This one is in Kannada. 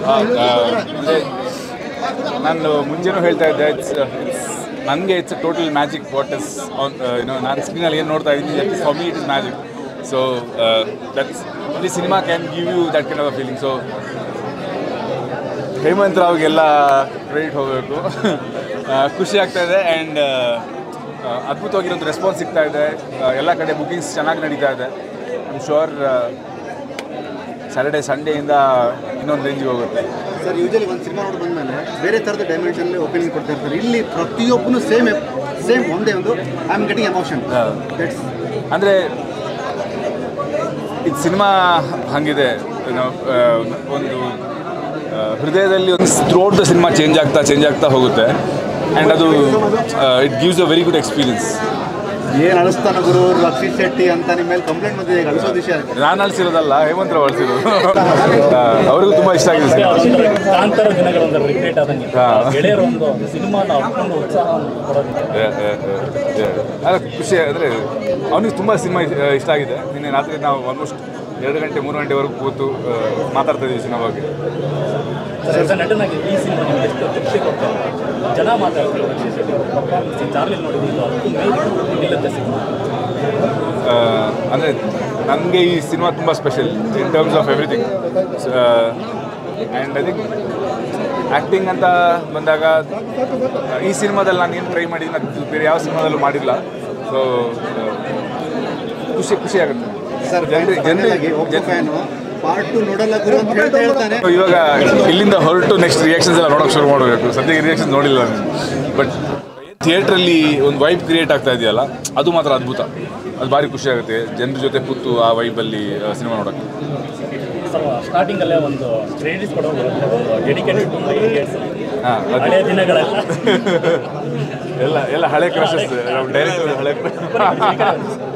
ಅಂದರೆ ನಾನು ಮುಂಚೆನೂ ಹೇಳ್ತಾ ಇದ್ದೆ ಇಟ್ಸ್ ಇಟ್ಸ್ ನನಗೆ it's total magic what is on you know ನಾನು ಸ್ಕ್ರೀನಲ್ಲಿ ಏನು ನೋಡ್ತಾ ಇದ್ದೀನಿ that is for me it is magic so that's the cinema can give you that kind of feeling so Hemanth ರಾವ್ಗೆಲ್ಲ ಕ್ರೆಡಿಟ್ ಹೋಗಬೇಕು ಖುಷಿ ಆಗ್ತಾ ಇದೆ ಆ್ಯಂಡ್ ಅದ್ಭುತವಾಗಿರೋದು ರೆಸ್ಪಾನ್ಸ್ ಸಿಗ್ತಾ ಇದೆ ಎಲ್ಲ ಕಡೆ ಬುಕಿಂಗ್ಸ್ ಚೆನ್ನಾಗಿ ನಡೀತಾ ಇದೆ ಐಮ್ ಶೋರ್ ಸ್ಯಾಟರ್ಡೆ ಸಂಡೇಯಿಂದ ಇನ್ನೊಂದು ರೇಂಜಿಗೆ ಹೋಗುತ್ತೆ ಸರ್ ಯೂಶಲಿ ಒಂದು ಸಿನಿಮಾ ನೋಡಿ ಬಂದಮೇಲೆ ಬೇರೆ ಥರದ ಡೈಮೆನ್ಷನಲ್ಲಿ ಒಪಿನಿಯನ್ ಕೊಡ್ತಾ ಇರ್ತಾರೆ ಇಲ್ಲಿ ಪ್ರತಿಯೊಬ್ಬನು ಸೇಮ್ ಸೇಮ್ ಒಂದೇ ಒಂದು I am getting emotion that's ಅಂದರೆ ಇದು ಸಿನಿಮಾ ಹಾಗಿದೆ ಏನೋ, ಆ, ಒಂದು ಆ, ಹೃದಯದಲ್ಲಿ ಒಂದು ಥ್ರೋಟ್ ದ ಸಿನಿಮಾ ಚೇಂಜ್ ಆಗ್ತಾ ಚೇಂಜ್ ಆಗ್ತಾ ಹೋಗುತ್ತೆ ಆ್ಯಂಡ್ ಅದು it gives a very good experience ಏನು ಅಳಿಸ್ತಾನ ಗುರು ರಕ್ಷಿತ್ ಶೆಟ್ಟಿ ಅಂತ ನಿಮ್ಮ ಮೇಲೆ ಕಂಪ್ಲೇಂಟ್ ಬಂದಿದೆ ಈಗ ಅಳಿಸೋ ವಿಷಯ ನಾನು ಅಳಿಸಿರೋದಲ್ಲ ಹೇಮಂತ್ ರಾವ್ ಅಳಿಸಿರೋದು ಅವರಿಗೂ ತುಂಬ ಇಷ್ಟ ಆಗಿದೆ ಸಿನಿಮಾ ಅದೊಂಥರ ಕಾಂತಾರ ದಿನಗಳೊಂದು ರಿಕ್ರಿಯೇಟ್ ಆದಂಗೆ ಹಾ. ಗೆಳೆಯರು ಒಂದು ಸಿನಿಮಾನ ಅಪ್ಕೊಂಡು ಉತ್ಸಾಹವನ್ನು ಕೊಡೋದಕ್ಕೆ ಅಲ್ಲ ಖುಷಿ ಅಂದರೆ ಅವನಿಗೆ ತುಂಬ ಸಿನಿಮಾ ಇಷ್ಟ ಆಗಿದೆ ನಿನ್ನೆ ರಾತ್ರಿ ನಾವು ಆಲ್ಮೋಸ್ಟ್ ಎರಡು ಗಂಟೆ ಮೂರು ಗಂಟೆವರೆಗೂ ಕೂತು ಆ, ಮಾತಾಡ್ತಾ ಇದ್ದೀವಿ ಸಿನಿಮಾ ಬಗ್ಗೆ ಸರ್ ಆಸ್ ಅ ನಟನಾಗಿ ಈ ಸಿನಿಮಾ ನಿಮ್ಗೆ ಎಷ್ಟು ತೃಪ್ತಿ ಕೊಡ್ತಾರೆ ಜನ ಮಾತಾಡ್ತಾರೆ ರಕ್ಷಿತ್ ಶೆಟ್ಟಿ ಪರ್ಫಾರ್ಮೆನ್ಸ್ ಚಾರ್ಲಿ ನೋಡಿದ್ದು ಅದಕ್ಕೂ ಮೇಲೆ ನಿಲ್ಲುತ್ತೆ ಸಿನಿಮಾ ಅಂದರೆ ನನಗೆ ಈ ಸಿನಿಮಾ ತುಂಬ special in terms of everything and I think acting ಅಂತ ಬಂದಾಗ ಆ, ಈ ಸಿನಿಮಾದಲ್ಲಿ ನಾನು ಏನು ಟ್ರೈ ಮಾಡಿದ್ದೀನಿ ಅದು ಬೇರೆ ಯಾವ ಸಿನಿಮಾದಲ್ಲೂ ಮಾಡಿಲ್ಲ ಸೊ ಖುಷಿ ಖುಷಿ ಆಗುತ್ತೆ ಸರ್ ಜನರಿಗೆ ಜನರಿಗೆ ಒಬ್ಬ ಫ್ಯಾನು ಪಾರ್ಟ್ ಟು ನೋಡಲ್ಲ ಗುರು ಅಂತ ಹೇಳ್ತಾ ಹೇಳ್ತಾನೆ ಇವಾಗ ಇಲ್ಲಿಂದ ಹೊರಟು ನೆಕ್ಸ್ಟ್ ರಿಯಾಕ್ಷನ್ಸ್ ಎಲ್ಲ ನೋಡೋಕೆ ಶುರು ಮಾಡಬೇಕು ಸದ್ಯಕ್ಕೆ ರಿಯಾಕ್ಷನ್ಸ್ ನೋಡಿಲ್ಲ ನಾನು ಬಟ್ ಥಿಯೇಟ್ರಲ್ಲಿ ಒಂದು ವೈಬ್ ಕ್ರಿಯೇಟ್ ಆಗ್ತಾ ಇದೆಯಲ್ಲ ಅದು ಮಾತ್ರ ಅದ್ಭುತ ಅದು ಭಾರಿ ಖುಷಿ ಆಗುತ್ತೆ ಜನರ ಜೊತೆ ಕೂತು ಆ ವೈಬಲ್ಲಿ ಸಿನಿಮಾ ನೋಡೋಕ್ಕೆ ಸರ್ ಸ್ಟಾರ್ಟಿಂಗಲ್ಲೇ ಒಂದು ಕ್ರೆಡಿಟ್ಸ್ ಕೊಡೋ ಬರುತ್ತೆ ಒಂದು ಡೆಡಿಕೇಟೆಡ್ ಟು ಮೈ ಇಯರ್ಸ್ ಹಾಂ ಅದು ಹಳೆಯ ದಿನಗಳೆಲ್ಲ ಎಲ್ಲ ಎಲ್ಲ ಹಳೆ ಕ್ರಶಸ್ ಡೈರೆಕ್ಟ್ ಹಳೆ